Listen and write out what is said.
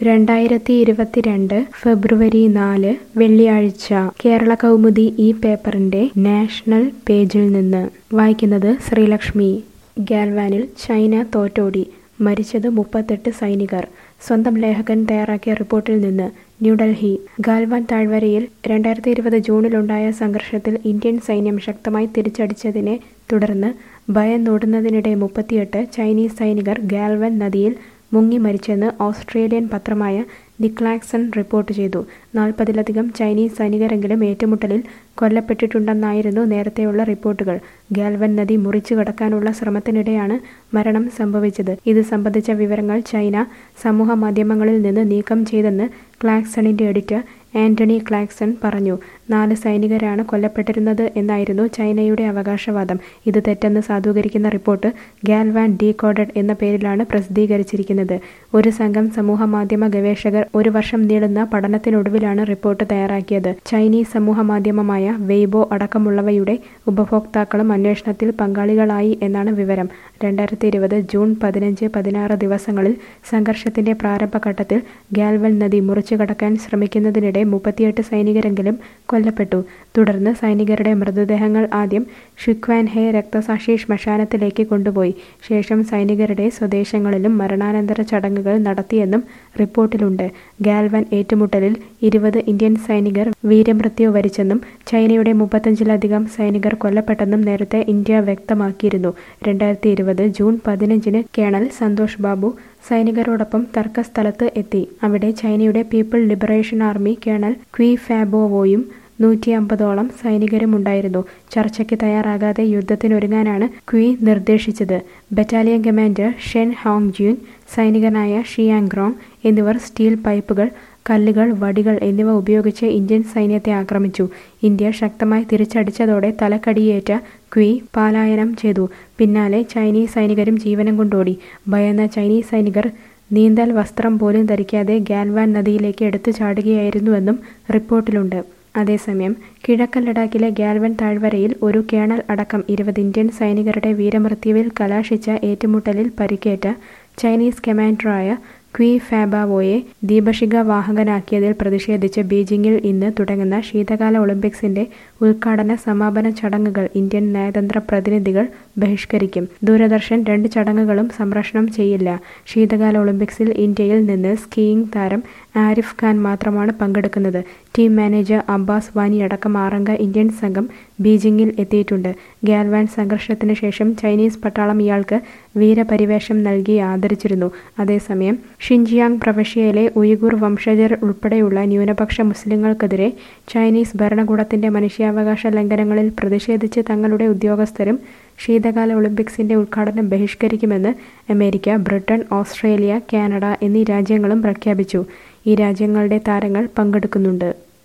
രണ്ടായിരത്തി ഇരുപത്തിരണ്ട് ഫെബ്രുവരി നാല് വെള്ളിയാഴ്ച കേരള കൗമുദി ഈ പേപ്പറിന്റെ നാഷണൽ പേജിൽ നിന്ന് വായിക്കുന്നത് ശ്രീലക്ഷ്മി ഗാൽവാനിൽ ചൈന തോറ്റോടി മരിച്ചത് മുപ്പത്തെട്ട് സൈനികർ സ്വന്തം ലേഖകൻ തയ്യാറാക്കിയ റിപ്പോർട്ടിൽ നിന്ന് ന്യൂഡൽഹി ഗാൽവാൻ താഴ്വരയിൽ രണ്ടായിരത്തി ഇരുപത് ജൂണിലുണ്ടായ സംഘർഷത്തിൽ ഇന്ത്യൻ സൈന്യം ശക്തമായി തിരിച്ചടിച്ചതിനെ തുടർന്ന് ഭയന്നോടുന്നതിനിടെ മുപ്പത്തിയെട്ട് ചൈനീസ് സൈനികർ ഗാൽവൻ നദിയിൽ മുങ്ങി മരിച്ചെന്ന് ഓസ്ട്രേലിയൻ പത്രമായ ദി ക്ലാക്സൺ റിപ്പോർട്ട് ചെയ്തു നാൽപ്പതിലധികം ചൈനീസ് സൈനികരെങ്കിലും ഏറ്റുമുട്ടലിൽ കൊല്ലപ്പെട്ടിട്ടുണ്ടെന്നായിരുന്നു നേരത്തെയുള്ള റിപ്പോർട്ടുകൾ ഗാൽവൻ നദി മുറിച്ചു കടക്കാനുള്ള ശ്രമത്തിനിടെയാണ് മരണം സംഭവിച്ചത് ഇത് സംബന്ധിച്ച വിവരങ്ങൾ ചൈന സമൂഹ മാധ്യമങ്ങളിൽ നിന്ന് നീക്കം ചെയ്തെന്ന് ക്ലാക്സണിന്റെ എഡിറ്റർ ആന്റണി ക്ലാക്സൺ പറഞ്ഞു നാല് സൈനികരാണ് കൊല്ലപ്പെട്ടിരുന്നത് എന്നായിരുന്നു ചൈനയുടെ അവകാശവാദം ഇത് തെറ്റെന്ന് സാധൂകരിക്കുന്ന റിപ്പോർട്ട് ഗാൽവാൻ ഡീകോഡഡ് എന്ന പേരിലാണ് പ്രസിദ്ധീകരിച്ചിരിക്കുന്നത് ഒരു സംഘം സമൂഹ മാധ്യമ ഗവേഷകർ ഒരു വർഷം നീളുന്ന പഠനത്തിനൊടുവിലാണ് റിപ്പോർട്ട് തയ്യാറാക്കിയത് ചൈനീസ് സമൂഹ മാധ്യമമായ വെയ്ബോ അടക്കമുള്ളവയുടെ ഉപഭോക്താക്കളും അന്വേഷണത്തിൽ പങ്കാളികളായി എന്നാണ് വിവരം രണ്ടായിരത്തി ഇരുപത് ജൂൺ പതിനഞ്ച് പതിനാറ് ദിവസങ്ങളിൽ സംഘർഷത്തിന്റെ പ്രാരംഭഘട്ടത്തിൽ ഗാൽവൻ നദി മുറിച്ചു കടക്കാൻ ശ്രമിക്കുന്നതിനിടെ മുപ്പത്തിയെട്ട് സൈനികരെങ്കിലും കൊല്ലപ്പെട്ടു തുടർന്ന് സൈനികരുടെ മൃതദേഹങ്ങൾ ആദ്യം ഷുക്വാൻഹെ രക്തസാക്ഷി ശ്മശാനത്തിലേക്ക് കൊണ്ടുപോയി ശേഷം സൈനികരുടെ സ്വദേശങ്ങളിലും മരണാനന്തര ചടങ്ങുകൾ നടത്തിയെന്നും റിപ്പോർട്ടിലുണ്ട് ഗാൽവൻ ഏറ്റുമുട്ടലിൽ ഇരുപത് ഇന്ത്യൻ സൈനികർ വീരമൃത്യു വരിച്ചെന്നും ചൈനയുടെ മുപ്പത്തഞ്ചിലധികം സൈനികർ കൊല്ലപ്പെട്ടെന്നും നേരത്തെ ഇന്ത്യ വ്യക്തമാക്കിയിരുന്നു രണ്ടായിരത്തി ഇരുപത് ജൂൺ പതിനഞ്ചിന് കേണൽ സന്തോഷ് ബാബു സൈനികരോടൊപ്പം തർക്കസ്ഥലത്ത് എത്തി അവിടെ ചൈനയുടെ People Liberation Army colonel Qi ഫാബോവോയും നൂറ്റി അമ്പതോളം സൈനികരുമുണ്ടായിരുന്നു ചർച്ചയ്ക്ക് തയ്യാറാകാതെ യുദ്ധത്തിനൊരുങ്ങാനാണ് ക്വി നിർദ്ദേശിച്ചത് battalion commander Shen Hong Jun സൈനികനായ ഷിയാങ്ഗ്രോങ് എന്നിവർ സ്റ്റീൽ പൈപ്പുകൾ കല്ലുകൾ വടികൾ എന്നിവ ഉപയോഗിച്ച് ഇന്ത്യൻ സൈന്യത്തെ ആക്രമിച്ചു ഇന്ത്യ ശക്തമായി തിരിച്ചടിച്ചതോടെ തലക്കടിയേറ്റ ക്വി പലായനം ചെയ്തു പിന്നാലെ ചൈനീസ് സൈനികരും ജീവനം കൊണ്ടോടി ഭയന്ന ചൈനീസ് സൈനികർ നീന്തൽ വസ്ത്രം പോലും ധരിക്കാതെ ഗാൽവാൻ നദിയിലേക്ക് എടുത്തു ചാടുകയായിരുന്നുവെന്നും റിപ്പോർട്ടിലുണ്ട് അതേസമയം കിഴക്കൻ ലഡാക്കിലെ ഗാൽവൻ താഴ്വരയിൽ ഒരു കേണൽ അടക്കം ഇരുപത് ഇന്ത്യൻ സൈനികരുടെ വീരമൃത്യുവിൽ കലാശിച്ച ഏറ്റുമുട്ടലിൽ പരിക്കേറ്റ ചൈനീസ് കമാൻഡറായ ക്വി ഫാബാവോയെ ദീപശിഖ വാഹകനാക്കിയതിൽ പ്രതിഷേധിച്ച് ബീജിംഗിൽ ഇന്ന് തുടങ്ങുന്ന ശീതകാല ഒളിമ്പിക്സിന്റെ ഉദ്ഘാടന സമാപന ചടങ്ങുകൾ ഇന്ത്യൻ നയതന്ത്ര പ്രതിനിധികൾ ബഹിഷ്കരിക്കും ദൂരദർശൻ രണ്ട് ചടങ്ങുകളും സംപ്രേഷണം ചെയ്യില്ല ശീതകാല ഒളിമ്പിക്സിൽ ഇന്ത്യയിൽ നിന്ന് സ്കീയിംഗ് താരം ആരിഫ് ഖാൻ മാത്രമാണ് പങ്കെടുക്കുന്നത് ടീം മാനേജർ അബ്ബാസ് വാനി അടക്കം ആറംഗ ഇന്ത്യൻ സംഘം ബീജിംഗിൽ എത്തിയിട്ടുണ്ട് ഗാൽവാൻ സംഘർഷത്തിന് ശേഷം ചൈനീസ് പട്ടാളം ഇയാൾക്ക് വീരപരിവേഷം നൽകി ആദരിച്ചിരുന്നു അതേസമയം ഷിൻജിയാങ് പ്രവിശ്യയിലെ ഉയ്ഗുർ വംശജർ ഉൾപ്പെടെയുള്ള ന്യൂനപക്ഷ മുസ്ലിങ്ങൾക്കെതിരെ ചൈനീസ് ഭരണകൂടത്തിന്റെ മനുഷ്യാവകാശ ലംഘനങ്ങളിൽ പ്രതിഷേധിച്ച് തങ്ങളുടെ ഉദ്യോഗസ്ഥരും ശീതകാല ഒളിമ്പിക്സിന്റെ ഉദ്ഘാടനം ബഹിഷ്കരിക്കുമെന്ന് അമേരിക്ക ബ്രിട്ടൻ ഓസ്ട്രേലിയ കാനഡ എന്നീ രാജ്യങ്ങളും പ്രഖ്യാപിച്ചു ഈ രാജ്യങ്ങളുടെ താരങ്ങൾ പങ്കെടുക്കുന്നുണ്ട്